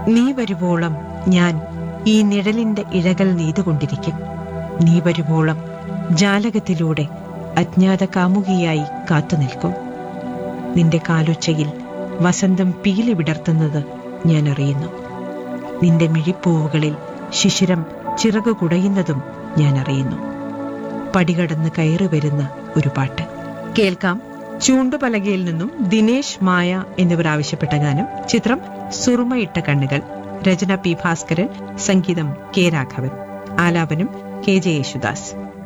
നീ വരുവോളം ഞാൻ ഈ നിഴലിന്റെ ഇഴകൾ നെയ്തുകൊണ്ടിരിക്കും നീ വരുവോളം ജാലകത്തിലൂടെ അജ്ഞാത കാമുകിയായി കാത്തുനിൽക്കും നിന്റെ കാലുച്ചയിൽ വസന്തം പീലി വിടർത്തുന്നത് ഞാൻ അറിയുന്നു നിന്റെ മിഴിപ്പൂവുകളിൽ ശിശിരം ചിറകു കുടയുന്നതും ഞാൻ അറിയുന്നു പടികടന്ന് കയറി വരുന്ന ഒരു പാട്ട് കേൾക്കാം ചൂണ്ടുപലകയിൽ നിന്നും ദിനേശ് മായ എന്നിവർ ആവശ്യപ്പെട്ട ഗാനം ചിത്രം സുറുമയിട്ട കണ്ണുകൾ രചന പി ഭാസ്കരൻ സംഗീതം കെ രാഘവൻ ആലാപനം കെ ജെ യേശുദാസ്